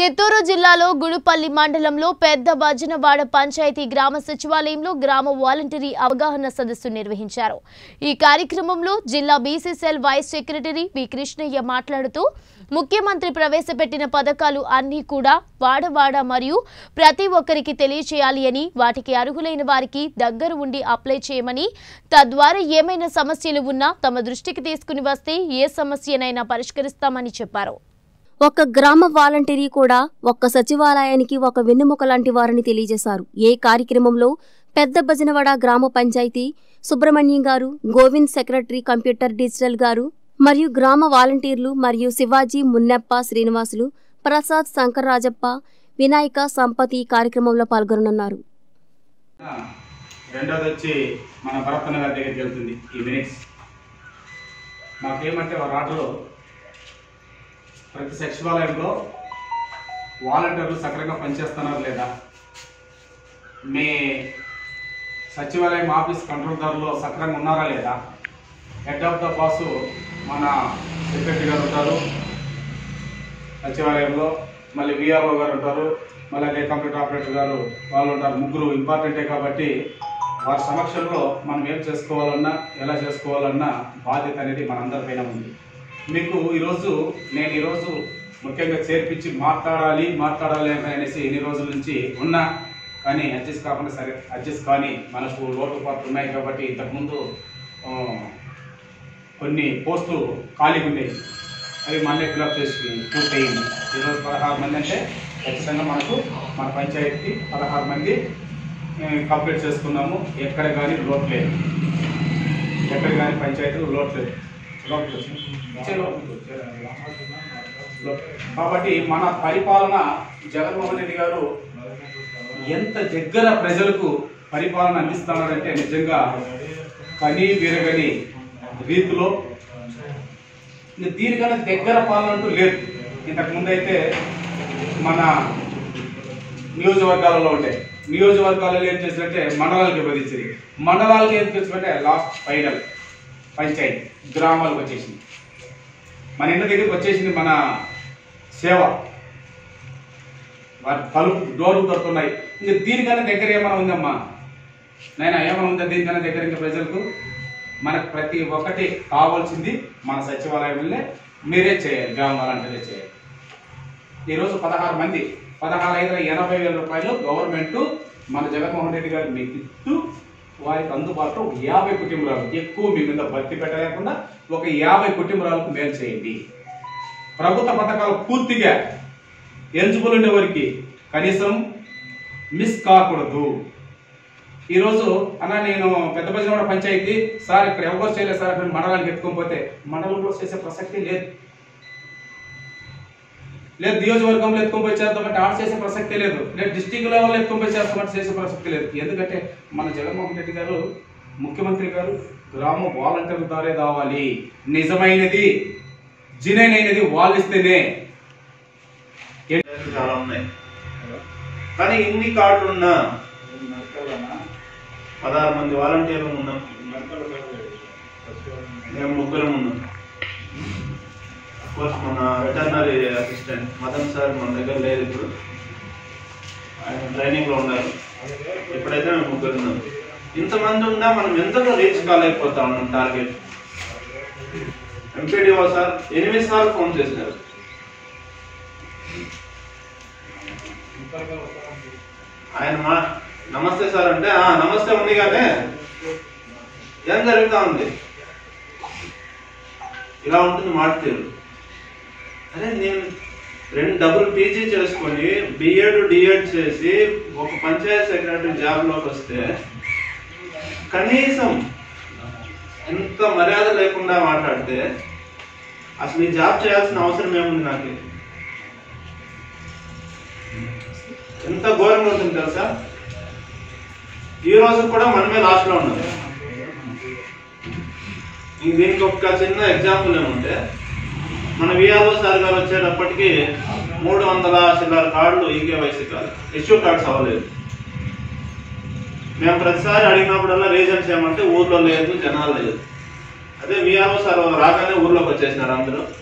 చిత్తూరు జిల్లాలో గుడుపల్లి మండలంలో పెద్ద భజనవాడ పంచాయతీ గ్రామ సచివాలయంలో గ్రామ వాలంటరీ అవగాహన సదస్సు నిర్వహించారు ఈ కార్యక్రమంలో జిల్లా BCCL vice secretary V Krishnaiah మాట్లాడుతూ ముఖ్యమంత్రి ప్రవేశపెట్టిన పథకాలు అన్నీ కూడా వాడవాడ మరియు ప్రతి ఒక్కరికి తెలియచేయాలి అని వాటికి అర్హులైన వారికి దగ్గర ఉండి అప్లై చేయమని తద్వారా ఏమైనా సమస్యలు ఉన్నా తమ దృష్టికి తీసుకుని వస్తే ఏ సమస్యనైనా పరిష్కరిస్తామని చెప్పారు ఒక్క గ్రామ వాలంటీరీ కూడా ఒక్క సచివాలయానికి ఒక వెన్నెముక లాంటి వారని తెలియజేశారు ఏ కార్యక్రమంలో పెద్ద భజనవాడ గ్రామ పంచాయతీ సుబ్రహ్మణ్యం గారు గోవింద్ సెక్రటరీ కంప్యూటర్ డిజిటల్ గారు మరియు గ్రామ వాలంటీర్లు మరియు శివాజీ మున్నెప్ప శ్రీనివాసులు ప్రసాద్ శంకర్ రాజప్ప వినాయక సంపతి ఈ కార్యక్రమంలో పాల్గొననున్నారు రెండోది వచ్చి మన భరతన్న గారి దగ్గరికి వెళ్తుంది ఈ మినిట్స్ మాకేమంటే రాటలో ప్రతి సచివాలయంలో వాలంటీర్లు సక్రమంగా పనిచేస్తున్నారు లేదా మీ సచివాలయం ఆఫీస్ కంట్రోల్దారులో సక్రమంగా ఉన్నారా లేదా హెడ్ ఆఫ్ ద బాస్ మన సెక్రటరీ గారు ఉంటారు సచివాలయంలో మళ్ళీ విఆర్ఓ గారు ఉంటారు మళ్ళీ అదే కంప్యూటర్ ఆపరేటర్ గారు వాళ్ళు ఉంటారు ముగ్గురు ఇంపార్టెంటే కాబట్టి వారి సమక్షంలో మనం ఏం చేసుకోవాలన్నా ఎలా చేసుకోవాలన్నా బాధ్యత అనేది మనందరిపైన ఉంది మీకు ఈరోజు నేను ఈరోజు ముఖ్యంగా చేర్పించి మాట్లాడాలి మాట్లాడాలి అనేసి ఎన్ని రోజుల నుంచి ఉన్నా కానీ అడ్జస్ట్ కాకుండా సరే అడ్జస్ట్ కానీ మనకు లోటుపాట్లు ఉన్నాయి కాబట్టి ఇంతకుముందు ఆ, కొన్ని పోస్టులు ఖాళీగా ఉండేవి అవి మొన్నే ఫిలప్ చేసి పూర్తయింది ఈరోజు పదహారు మంది అంటే ఖచ్చితంగా మనకు మన పంచాయతీకి పదహారు మంది ఆ, కంప్లీట్ చేసుకున్నాము ఎక్కడ కానీ లోటు లేదు ఎక్కడ కానీ పంచాయతీలు లోటు లేదు లోటు లేదు. ఇచ్చే లోటు లేదు. లోటు. కాబట్టి మన పరిపాలన జగన్మోహన్ రెడ్డి గారు ఎంత దగ్గర ప్రజలకు పరిపాలన అందిస్తున్నారంటే నిజంగా కని విరగని రీతిలో ఇంక దీనికన్నా దగ్గర పాలన అంటూ లేదు ఇంతకు ముందైతే మన నియోజకవర్గాలలో ఉండే నియోజకవర్గాలలో ఏం చేసినట్టే మండలాలకు విభజించింది మండలాలకు ఏం చేసినట్టే లాస్ట్ ఫైనల్ పంచాయతీ గ్రామాలకు వచ్చేసింది మన ఇంటి దగ్గరికి వచ్చేసింది మన సేవ వారి తలుపు డోర్లు తడుతున్నాయి ఇంకా దీనికన్నా దగ్గర ఏమైనా ఉందమ్మా నైనా ఏమైనా ఉందా దీనికన్నా దగ్గర ఇంకా ప్రజలకు మనకు ప్రతి ఒక్కటి కావాల్సింది మన సచివాలయంలో మీరే చేయాలి గ్రామ వాలంటీరే చేయాలి ఈరోజు పదహారు మంది పదహారు ఐదు ఎనభై వేల రూపాయలు గవర్నమెంట్ మన జగన్మోహన్ రెడ్డి గారు మీకు ఇస్తూ వారికి అందుబాటులో ఒక యాభై కుటుంబాలు ఎక్కువ మీ మీద భర్తీ పెట్టలేకుండా ఒక యాభై కుటుంబాలకు మేలు చేయండి ప్రభుత్వ పథకాలు పూర్తిగా ఎలిజిబుల్ ఉండే వారికి కనీసం మిస్ కాకూడదు ఈరోజు అన్న నేను పెద్ద బజనవాడ పంచాయతీ సార్ ఇక్కడ ఎవరు చేయలేదు సార్ నేను మండలానికి ఎత్తుకొని పోతే మండలంలో చేసే ప్రసక్తి లేదు లేదు నియోజకవర్గంలో ఎత్తుకొని పోయి చేద్దామంటే ఆడ చేసే ప్రసక్తి లేదు లేదు డిస్టిక్ లెవెల్లో ఎత్తుకొని పోయి చేస్తామంటే చేసే ప్రసక్తి లేదు ఎందుకంటే మన జగన్మోహన్ రెడ్డి గారు ముఖ్యమంత్రి గారు గ్రామ వాలంటీర్ ద్వారే కావాలి నిజమైనది జినైనది వాళ్ళు ఇస్తేనే చాలా ఉన్నాయి కానీ ఇన్ని కార్డులు ఉన్నా పదహారు మంది వాలంటీర్లు ఉన్నాం మేము ముగ్గురం ఉన్నాం కోర్స్ మన వెటర్నరీ అసిస్టెంట్ మదన్ సార్ మన దగ్గర లేదు ఇప్పుడు ఆయన ట్రైనింగ్లో ఉన్నారు ఇప్పుడైతే మేము ముగ్గురు ఉన్నాం ఇంతమంది ఉన్నా మనం ఎంతగా రీచ్ కాలేకపోతా ఉన్నాం టార్గెట్ ఎంపీడీఓ సార్ ఎనిమిది సార్లు ఫోన్ చేసినారు ఆయన మా నమస్తే సార్ అంటే "ఆ, నమస్తే ఉంది కానీ ఏం జరుగుతా ఉంది ఇలా ఉంటుంది మాట తీరు అరే నేను రెండు డబుల్ పీజీ చేసుకొని బిఎడ్ డిఎడ్ చేసి ఒక పంచాయత్ సెక్రటరీ జాబ్లోకి వస్తే కనీసం ఇంత మర్యాద లేకుండా మాట్లాడితే అసలు ఈ జాబ్ చేయాల్సిన అవసరం ఏముంది నాకు ఎంత ఘోరంగా ఉంటుంది తెలుసా ఈ రోజు కూడా మనమే లాస్ట్ లో ఉన్నాం ఇంక దీనికి ఒక చిన్న ఎగ్జాంపుల్ ఏమంటే మన విఆర్ఓ సార్ గారు వచ్చేటప్పటికి మూడు వందల చిల్లర కార్డులు ఈకేవైసీ కార్డు ఇష్యూ కార్డ్స్ అవ్వలేదు మేము ప్రతిసారి అడిగినప్పుడల్లా రీజన్స్ ఏమంటే ఊర్లో లేదు జనాలు లేదు అదే విఆర్ఓ సార్ రాగానే ఊర్లోకి వచ్చేసినారు అందరూ